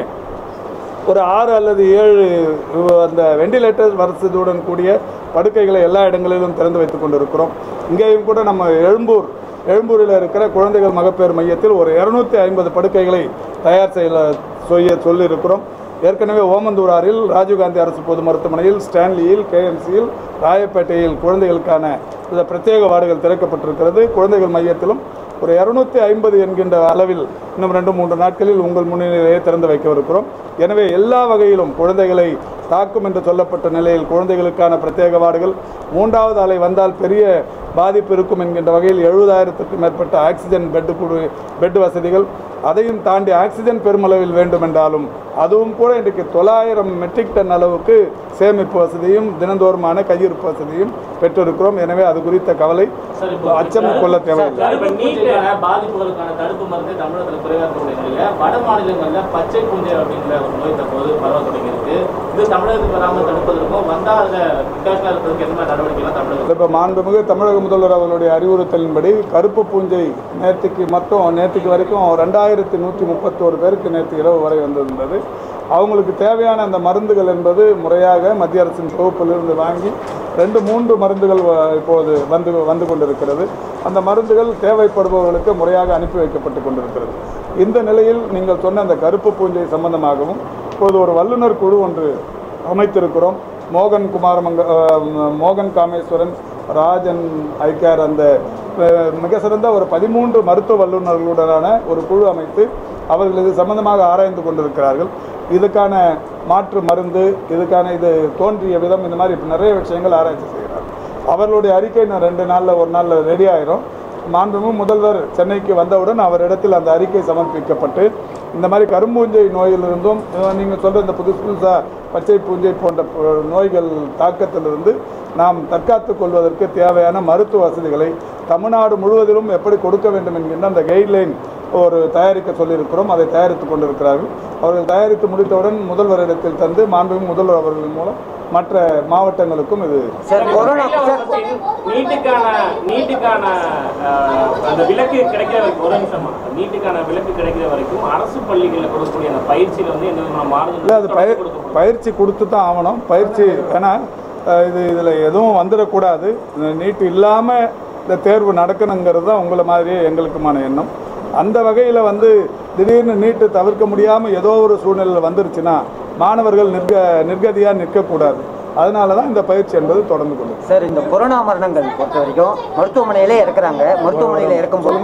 ஒரு ஆறு அல்லது ஏழு அந்த வெண்டிலேட்டர் வசதியுடன் கூடிய படுக்கைகளை எல்லா இடங்களிலும் திறந்து வைத்துக் கொண்டிருக்கிறோம் இங்கேயும் கூட நம்ம எழும்பூர் எழும்பூரில் இருக்கிற குழந்தைகள் மகப்பேறு மையத்தில் ஒரு இரநூத்தி ஐம்பது படுக்கைகளை தயார் செய்ய செய்ய சொல்லியிருக்கிறோம் ஏற்கனவே ஓமந்தூராரில் ராஜீவ்காந்தி அரசு பொது மருத்துவமனையில் ஸ்டான்லியில் கேஎம்சியில் ராயப்பேட்டையில் குழந்தைகளுக்கான இந்த பிரத்யேக வார்டுகள் திறக்கப்பட்டிருக்கிறது குழந்தைகள் மையத்திலும் ஒரு இரநூத்தி ஐம்பது என்கின்ற அளவில் இன்னும் ரெண்டு மூன்று நாட்களில் உங்கள் முன்னிலையிலேயே திறந்து வைக்கவிருக்கிறோம் எனவே எல்லா வகையிலும் குழந்தைகளை தாக்கும் என்று சொல்லப்பட்ட நிலையில் குழந்தைகளுக்கான பிரத்யேக வார்டுகள் மூன்றாவது அலை வந்தால் பெரிய பாதிப்பு இருக்கும் என்கின்ற வகையில் எழுபதாயிரத்துக்கும் மேற்பட்ட ஆக்சிஜன் பெட்டு குழு பெட் வசதிகள் அதையும் தாண்டி ஆக்சிஜன் பெருமளவில் வேண்டும் என்றாலும் அதுவும் கூட இன்றைக்கு தொள்ளாயிரம் மெட்ரிக் டன் அளவுக்கு சேமிப்பு வசதியும் தினந்தோறுமான கையிருப்பு வசதியும் பெற்றிருக்கிறோம் எனவே அது குறித்த கவலை சார், இப்போ அச்சம் கொள்ள தேவையில்லை சார், இப்ப நீட்டுக்கான பாதிப்புகளுக்கான தடுப்பு மருந்து தமிழகத்தில் குறைவாக இருக்கக்கூடிய நிலையில வட மாநிலங்கள்ல பச்சை பூஞ்சை அப்படிங்கிற ஒரு நோய் தற்போது பரவ தொடங்கியிருக்கு இது தமிழகத்துக்கு வராமல் தடுப்பதற்கும் வந்தா அதுல வித்தியாசமா இருக்கிறதுக்கு என்ன நடவடிக்கைலாம் தமிழகம் இப்போ மாண்புமிகு தமிழக முதல்வர் அவர்களுடைய அறிவுறுத்தலின்படி கருப்பு பூஞ்சை நேற்றுக்கு மட்டும் நேற்றுக்கு வரைக்கும் ரெண்டாயிரத்தி நூற்றி முப்பத்தோரு பேருக்கு நேற்று இரவு வரை வந்திருந்தது அவங்களுக்கு தேவையான அந்த மருந்துகள் என்பது முறையாக மத்திய அரசின் தொகுப்பிலிருந்து வாங்கி ரெண்டு மூன்று மருந்துகள் வ- இப்போது வந்து வந்து கொண்டிருக்கிறது அந்த மருந்துகள் தேவைப்படுபவர்களுக்கு முறையாக அனுப்பி வைக்கப்பட்டு கொண்டிருக்கிறது இந்த நிலையில் நீங்கள் சொன்ன அந்த கருப்பு பூஞ்சை சம்பந்தமாகவும் இப்போது ஒரு வல்லுநர் குழு ஒன்று அமைத்திருக்கிறோம் மோகன் குமாரமங்க அஹ், மோகன் காமேஸ்வரன் ராஜன் ஐக்கார் அந்த அஹ், மிக சிறந்த ஒரு பதிமூன்று மருத்துவ வல்லுநர்களுடனான ஒரு குழு அமைத்து அவர்கள் இது சம்பந்தமாக ஆராய்ந்து கொண்டிருக்கிறார்கள் இதுக்கான மாற்று மருந்து இதுக்கான இது தோன்றிய விதம் இந்த மாதிரி இப்ப நிறைய விஷயங்கள் ஆராய்ச்சி செய்கிறார் அவர்களுடைய அறிக்கை இன்னும் ரெண்டு நாளில் ஒரு நாளில் ரெடி ஆயிரும் மாண்புமிகு முதல்வர் சென்னைக்கு வந்தவுடன் அவரிடத்தில் அந்த அறிக்கை சமர்ப்பிக்கப்பட்டு இந்த மாதிரி கரும்பூஞ்சை நோயிலிருந்தும் நீங்கள் சொல்கிற இந்த புதுசு புதுசாக பச்சை பூஞ்சை போன்ற ப- நோய்கள் தாக்கத்திலிருந்து நாம் தற்காத்துக் கொள்வதற்கு தேவையான மருத்துவ வசதிகளை தமிழ்நாடு முழுவதிலும் எப்படி கொடுக்க வேண்டும் என்கின்ற அந்த கைட்லைன் ஒரு தயாரிக்க சொல்லியிருக்கிறோம் அதை தயாரித்து கொண்டிருக்கிறார்கள் அவர்கள் தயாரித்து முடித்தவுடன் முதல்வரிடத்தில் தந்து மாண்புமிகு முதல்வர் அவர்கள் மூலம் மற்ற மாவட்டங்களுக்கும் இது சார் கொரோனா சார் நீட்டுக்கான நீட்டுக்கான ஆஹ், அந்த விலக்கு கிடைக்கிற வரைக்கும் ஒரு நிமிஷமா நீட்டுக்கான விலக்கு கிடைக்கிற வரைக்கும் அரசு பள்ளிகளில் கொடுக்கக்கூடிய அந்த பயிற்சியில வந்து எந்த விதமான இல்லை அது பய மாறுதல் பயிற்சி கொடுத்து தான் ஆகணும் பயிற்சி ஏன்னா அஹ், இது இதில் எதுவும் வந்துடக்கூடாது நீட்டு இல்லாமல் இந்த தேர்வு நடக்கணுங்கிறது தான் உங்களை மாதிரியே எங்களுக்குமான எண்ணம் அந்த வகையில் வந்து திடீர்னு நீட்டு தவிர்க்க முடியாமல் ஏதோ ஒரு சூழ்நிலையில் வந்துருச்சுன்னா மாணவர்கள் நிற்க நிர்கதியாக நிற்கக்கூடாது அதனால தான் இந்த பயிற்சி என்பது தொடர்ந்து கொண்டு சார் இந்த கொரோனா மரணங்கள் பொறுத்த வரைக்கும் மருத்துவமனையிலே இறக்குறாங்க மருத்துவமனையில் இறக்கும்போது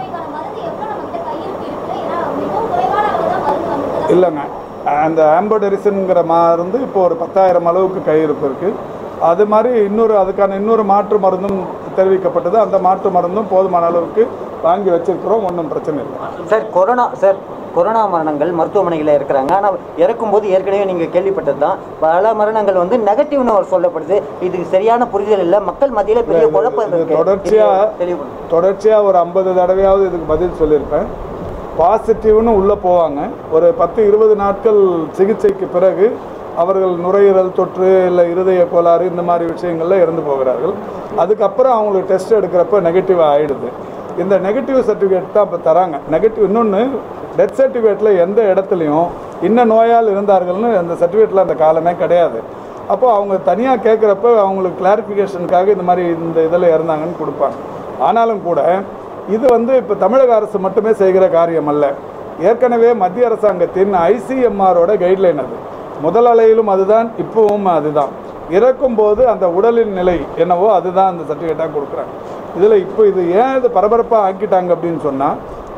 இல்லைங்க அந்த ஆம்போடரிசன்ங்கிற மருந்து இப்போ ஒரு பத்தாயிரம் அளவுக்கு கையிருப்பு இருக்குது அது மாதிரி இன்னொரு அதுக்கான இன்னொரு மாற்று மருந்தும் தெரிவிக்கப்பட்டது அந்த மாற்று மருந்தும் போதுமான அளவுக்கு வாங்கி வச்சிருக்கிறோம் ஒன்றும் பிரச்சனை இல்லை சார் கொரோனா சார் கொரோனா மரணங்கள் மருத்துவமனையில் இருக்கிறாங்க ஆனால் இறக்கும்போது ஏற்கனவே நீங்கள் கேள்விப்பட்டது தான் பல மரணங்கள் வந்து நெகட்டிவ்னு ஒரு சொல்லப்படுது இதுக்கு சரியான புரிதல் இல்லை மக்கள் மத்தியில் பெரிய குழப்பம் இது இருக்கு தொடர்ச்சியா- இது தெளிவு பண்ணுங்க. தொடர்ச்சியாக ஒரு ஐம்பது தடவையாவது இதுக்கு பதில் சொல்லியிருப்பேன் பாசிட்டிவ்னு உள்ளே போவாங்க ஒரு பத்து இருபது நாட்கள் சிகிச்சைக்கு பிறகு அவர்கள் நுரையீரல் தொற்று இல்லை இருதய கோளாறு இந்த மாதிரி விஷயங்கள்ல இறந்து போகிறார்கள் அதுக்கப்புறம் அவங்களுக்கு டெஸ்ட் எடுக்கிறப்ப நெகட்டிவ் ஆகிடுது இந்த நெகட்டிவ் சர்டிஃபிகேட் தான் இப்போ தராங்க நெகட்டிவ் இன்னொன்று டெத் சர்டிஃபிகேட்டில் எந்த இடத்துலையும் இன்ன நோயால் இருந்தார்கள்னு அந்த சர்டிஃபிகேட்டில் அந்த காலமே கிடையாது அப்போ அவங்க தனியாக கேட்குறப்ப அவங்களுக்கு கிளாரிஃபிகேஷனுக்காக இந்த மாதிரி இந்த இதில் இறந்தாங்கன்னு கொடுப்பாங்க ஆனாலும் கூட இது வந்து இப்போ தமிழக அரசு மட்டுமே செய்கிற காரியம் அல்ல ஏற்கனவே மத்திய அரசாங்கத்தின் ஐசிஎம்ஆரோட கைட்லைன் அது முதல் அலையிலும் அதுதான் இப்பவும் அதுதான் இறக்கும்போது அந்த உடலின் நிலை என்னவோ அதுதான் அந்த சர்டிஃபிகேட்டாக கொடுக்குறாங்க இதில் இப்போ இது ஏன் இது பரபரப்பாக ஆக்கிட்டாங்க அப்படின்னு சொன்னால்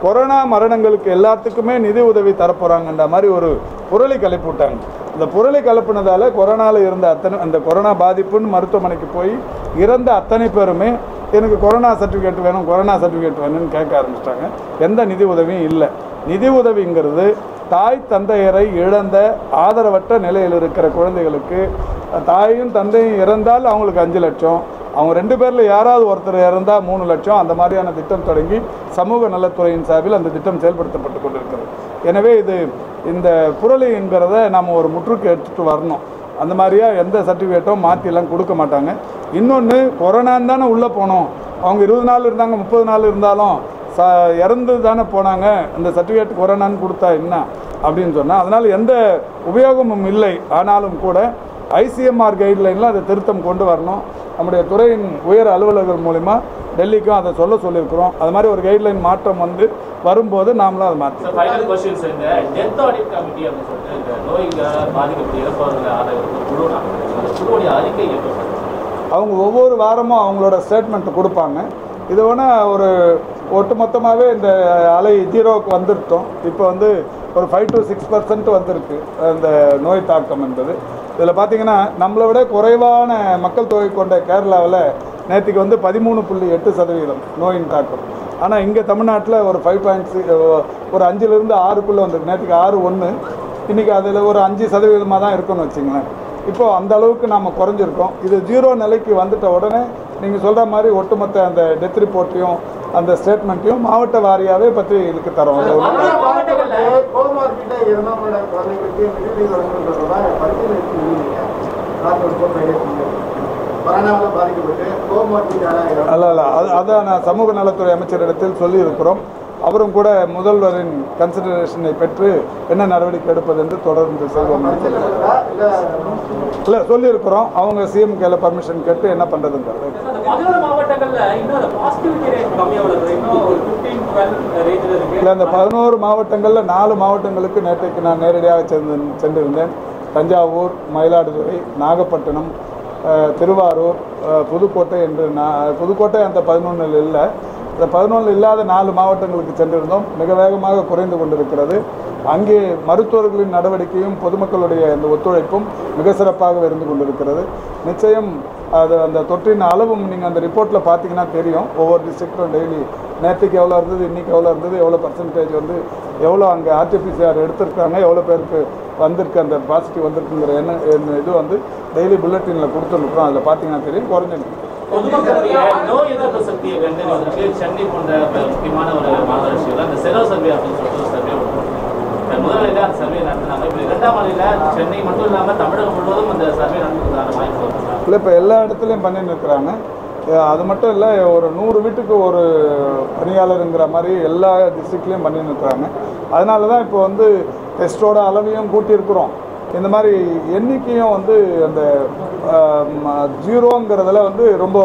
கொரோனா மரணங்களுக்கு எல்லாத்துக்குமே நிதி உதவி தரப்போகிறாங்கன்ற மாதிரி ஒரு புரளி கிளப்பி விட்டாங்க இந்த புரளி கிளப்புனதால கொரோனாவில் இருந்த அத்தனை அந்த கொரோனா பாதிப்புன்னு மருத்துவமனைக்கு போய் இறந்த அத்தனை பேருமே எனக்கு கொரோனா சர்டிஃபிகேட் வேணும் கொரோனா சர்டிஃபிகேட் வேணும்னு கேட்க ஆரம்பிச்சிட்டாங்க எந்த நிதி உதவியும் இல்லை நிதி உதவிங்கிறது தாய் தந்தையரை இழந்த ஆதரவற்ற நிலையில் இருக்கிற குழந்தைகளுக்கு தாயும் தந்தையும் இறந்தால் அவங்களுக்கு அஞ்சு லட்சம் அவங்க ரெண்டு பேரில் யாராவது ஒருத்தர் இறந்தால் மூணு லட்சம் அந்த மாதிரியான திட்டம் தொடங்கி சமூக நலத்துறையின் சார்பில் அந்த திட்டம் செயல்படுத்தப்பட்டு கொண்டிருக்கிறது எனவே இது இந்த புரளிங்கிறத நம்ம ஒரு முற்றுக்கு எடுத்துகிட்டு வரணும் அந்த மாதிரியா எந்த சர்டிஃபிகேட்டும் மாற்றிலாம் கொடுக்க மாட்டாங்க இன்னொன்று கொரோனான்னு தானே உள்ளே போனோம் அவங்க இருபது நாள் இருந்தாங்க முப்பது நாள் இருந்தாலும் ச இறந்து தானே போனாங்க இந்த சர்டிஃபிகேட் கொரோனான்னு கொடுத்தா என்ன அப்படின்னு சொன்னால் அதனால் எந்த உபயோகமும் இல்லை ஆனாலும் கூட ஐசிஎம்ஆர் கைட்லைனில் அதை திருத்தம் கொண்டு வரணும் நம்முடைய துறையின் உயர் அலுவலர்கள் மூலிமா டெல்லிக்கும் அதை சொல்ல சொல்லியிருக்கிறோம் அது மாதிரி ஒரு கைட்லைன் மாற்றம் வந்து வரும்போது நாமளும் அதை மாற்றி சார் ஃபைனல் கொஸ்டின்ஸ் இந்த டெத் ஆடிட் கமிட்டி அப்படின்னு சொல்லிட்டு இந்த நோய்களால் பாதிக்கப்பட்ட இறப்பவர்களை ஆதரவு ஒரு குழு நாங்கள் அந்த குழுவுடைய அறிக்கை எப்போ சார் அவங்க ஒவ்வொரு வாரமும் அவங்களோட ஸ்டேட்மெண்ட் கொடுப்பாங்க இது வேணால் ஒரு ஒட்டுமொத்தமாகவே இந்த அலை ஜீரோவுக்கு வந்துருட்டோம் இப்போ வந்து ஒரு ஃபைவ் டு சிக்ஸ் பர்சன்ட் வந்திருக்கு அந்த நோய் தாக்கம் என்பது இதில் பார்த்தீங்கன்னா நம்மளை விட குறைவான மக்கள் தொகை கொண்ட கேரளாவில் நேற்றுக்கு வந்து பதிமூணு புள்ளி எட்டு சதவீதம் நோயின் தாக்கம் ஆனால் இங்கே தமிழ்நாட்டில் ஒரு ஃபைவ் பாயிண்ட் ஒரு அஞ்சுலேருந்து ஆறுக்குள்ளே வந்திருக்கு நேற்றுக்கு ஆறு ஒன்று இன்றைக்கி அதில் ஒரு அஞ்சு சதவீதமாக தான் இருக்குன்னு வச்சுங்களேன் இப்போ அந்த அளவுக்கு நாம் குறைஞ்சிருக்கோம் இது ஜீரோ நிலைக்கு வந்துட்ட உடனே நீங்கள் சொல்கிற மாதிரி ஒட்டுமொத்த அந்த டெத் ரிப்போர்ட்டையும் அந்த ஸ்டேட்மெண்ட்டையும் மாவட்ட வாரியாகவே பற்றி இதுக்கு தரோம் அதுல ஒண்ணும் கோமார்பிட்ட இறந்தவங்களோட குழந்தைகளுக்கு விடுதி வழங்குன்றதா பரிசீலனை செஞ்சீங்க டாக்டர் ரிப்போர்ட் கையெழுத்து கொரோனாவில் பாதிக்கப்பட்டு கோமார்பிட்டான அல்ல அல்ல அது அதான் நான் சமூக நலத்துறை அமைச்சரிடத்தில் சொல்லியிருக்கிறோம் அவரும் கூட முதல்வரின் கன்சிடரேஷனை பெற்று என்ன நடவடிக்கை எடுப்பது என்று தொடர்ந்து செல்வோம் இல்லை இல்லை சொல்லியிருக்கிறோம் அவங்க சிஎம் கையில் பர்மிஷன் கேட்டு என்ன பண்ணுறதுங்கிறது அந்த பதினோரு மாவட்டங்கள்ல இன்னும் பாசிட்டிவிட்டி ரேட் கம்மியா உள்ளது இன்னும் ஒரு ஃபிஃப்டீன் டுவெல் ரேஞ்சில் இருக்கு இல்லை அந்த பதினோரு மாவட்டங்களில் நாலு மாவட்டங்களுக்கு நேற்றைக்கு நான் நேரடியாக சென்று சென்றிருந்தேன் தஞ்சாவூர் மயிலாடுதுறை நாகப்பட்டினம் அஹ், திருவாரூர் அஹ், புதுக்கோட்டை என்று நான் புதுக்கோட்டை அந்த பதினொன்றில் இல்லை இந்த பதினொன்றில் இல்லாத நாலு மாவட்டங்களுக்கு சென்றிருந்தோம் மிக வேகமாக குறைந்து கொண்டிருக்கிறது அங்கே மருத்துவர்களின் நடவடிக்கையும் பொதுமக்களுடைய இந்த ஒத்துழைப்பும் மிக சிறப்பாக இருந்து கொண்டிருக்கிறது நிச்சயம் அது அந்த தொற்றின் அளவும் நீங்கள் அந்த ரிப்போர்ட்டில் பார்த்தீங்கன்னா தெரியும் ஒவ்வொரு டிஸ்ட்ரிக்டும் டெய்லி நேற்றுக்கு எவ்வளோ இருந்தது இன்றைக்கி எவ்வளோ இருந்தது எவ்வளோ பர்சன்டேஜ் வந்து எவ்வளோ அங்கே ஆர்டிபிசிஆர் எடுத்திருக்காங்க எவ்வளோ பேருக்கு வந்திருக்கு அந்த பாசிட்டிவ் வந்திருக்குங்கிற என்ன என்ன இது வந்து டெய்லி புல்லட்டினில் கொடுத்துருக்குறோம் அதில் பார்த்தீங்கன்னா தெரியும் குறைஞ்சிருக்கு பொதுமக்களுடைய நோய் எதிர்ப்பு சக்தியை கண்டறிவதற்கு சென்னை போன்ற ப- முக்கியமான ஒரு மாநகராட்சியில் அந்த செரோ சர்வே அப்படின்னு சொல்லிட்டு ஒரு சர்வே முதலில் அந்த சர்வே நடத்தினாங்க இப்போ இரண்டாம் நிலையில சென்னை மட்டும் இல்லாமல் தமிழகம் முழுவதும் அந்த சர்வே நடத்துறதுக்கான வாய்ப்பு வருது இல்லை இப்போ எல்லா இடத்துலையும் பண்ணின்னு இருக்கிறாங்க அஹ் அது மட்டும் இல்லை ஒரு நூறு வீட்டுக்கு ஒரு பணியாளருங்கிற மாதிரி எல்லா டிஸ்ட்ரிக்ட்லேயும் பண்ணின்னு இருக்கிறாங்க அதனால தான் இப்போ வந்து டெஸ்ட்டோட அளவையும் கூட்டியிருக்கிறோம் இந்த மாதிரி எண்ணிக்கையும் வந்து அந்த ஜீரோங்கிறதுல வந்து ரொம்ப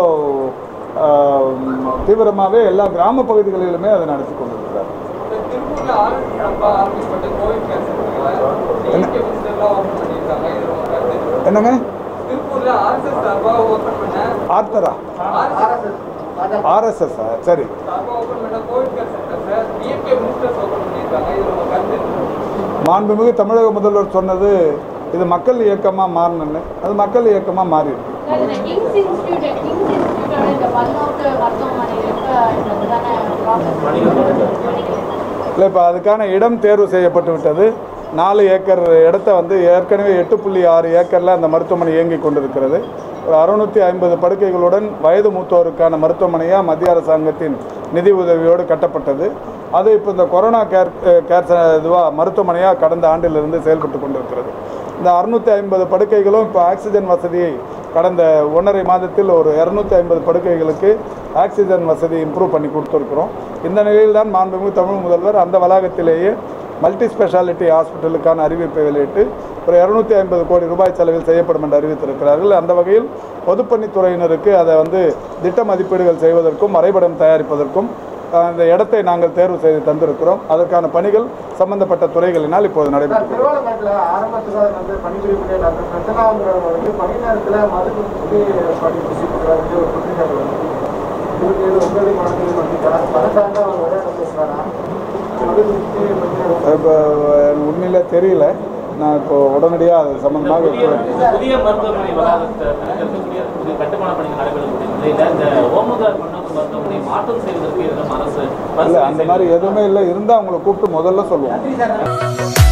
தீவிரமாகவே எல்லா கிராம பகுதிகளிலுமே அதை நடத்தி கொண்டிருக்கிறார் திருப்பூர்ல ஆரஞ்சு அப்பா ஆரம்பிக்கப்பட்ட கோவிட் கேர் சென்டர்ல எல்லாம் ஓபன் பண்ணியிருக்காங்க இது ரொம்ப கருத்து என்னங்க திருப்பூர்ல ஆர்எஸ்எஸ் சார்பா ஓபன் பண்ண ஆர்த்தரா ஆர்எஸ்எஸ் சரி சார்பா ஓபன் பண்ண கோவிட் கேர் சென்டர்ல டிஎம்கே மினிஸ்டர்ஸ் ஓபன் பண்ணியிருக்காங்க இது ரொம்ப கருத்து மாண்புமிகு தமிழக முதல்வர் சொன்னது இது மக்கள் இயக்கமாக மாறணுன்னு அது மக்கள் இயக்கமாக மாறி இருக்கு சார், இந்த கிங்ஸ் இன்ஸ்டிடியூட் கிங்ஸ் இன்ஸ்டிடியூட்டோட இந்த பல்நோக்கு மருத்துவமனையில் இருக்க இதுதானே ப்ராசஸ் இல்லை இப்போ அதுக்கான இடம் தேர்வு செய்யப்பட்டு விட்டது நாலு ஏக்கர் இடத்த வந்து ஏற்கனவே எட்டு புள்ளி ஆறு ஏக்கரில் அந்த மருத்துவமனை இயங்கி கொண்டிருக்கிறது ஒரு அறுநூற்றி ஐம்பது படுக்கைகளுடன் வயது மூத்தோருக்கான மருத்துவமனையாக மத்திய அரசாங்கத்தின் நிதி உதவியோடு கட்டப்பட்டது அது இப்போ இந்த கொரோனா கேர் கேர் இதுவாக மருத்துவமனையாக கடந்த ஆண்டிலிருந்து செயல்பட்டு கொண்டிருக்கிறது இந்த அறுநூற்றி ஐம்பது படுக்கைகளும் இப்போ ஆக்சிஜன் வசதியை கடந்த ஒன்றரை மாதத்தில் ஒரு இரநூத்தி ஐம்பது படுக்கைகளுக்கு ஆக்சிஜன் வசதி இம்ப்ரூவ் பண்ணி கொடுத்துருக்குறோம் இந்த நிலையில் தான் மாண்புமிகு தமிழ் முதல்வர் அந்த வளாகத்திலேயே மல்டி ஸ்பெஷாலிட்டி ஹாஸ்பிட்டலுக்கான அறிவிப்பை வெளியிட்டு ஒரு இரநூத்தி ஐம்பது கோடி ரூபாய் செலவில் செய்யப்படும் என்று அறிவித்திருக்கிறார்கள் அந்த வகையில் பொதுப்பணித்துறையினருக்கு அதை வந்து திட்ட மதிப்பீடுகள் செய்வதற்கும் வரைபடம் தயாரிப்பதற்கும் அஹ், அந்த இடத்தை நாங்கள் தேர்வு செய்து தந்திருக்கிறோம் அதற்கான பணிகள் சம்பந்தப்பட்ட துறைகளினால் இப்போது நடைபெற்று வருகிறது. திருவாலங்காட்டில் ஆரம்பத்தில் வந்து பணிபுரியக்கூடிய டாக்டர் பிரச்சனாங்கிறவங்க வந்து பணி நேரத்தில் மதுக்கு சொல்லி பணி புரிஞ்சுக்கிறாரு ஒரு குற்றச்சாட்டு வந்து இதுக்கு இது உங்களுடைய மனதில் பண்ணிக்கிறார் பணக்காரங்க அவர் ஒரே இடம் பேசுகிறாரா அது குறித்து கொஞ்சம் இப்போ உண்மையில் தெரியல நான் இப்போ உடனடியாக அது சம்பந்தமாக புதிய இப்போ- புதிய மருத்துவமனை வளாகத்தை இருக்கக்கூடிய புதிய கட்டுமான பணிகள் நடைபெறக்கூடிய நிலையில இந்த ஓமுகார் மன்னோக்கு மருத்துவமனை மாற்றம் செய்வதற்கு எதுவும் அரசு இல்லை அந்த மாதிரி எதுவுமே இல்லை இருந்தால் அவங்கள கூப்பிட்டு முதல்ல சொல்லுவோம்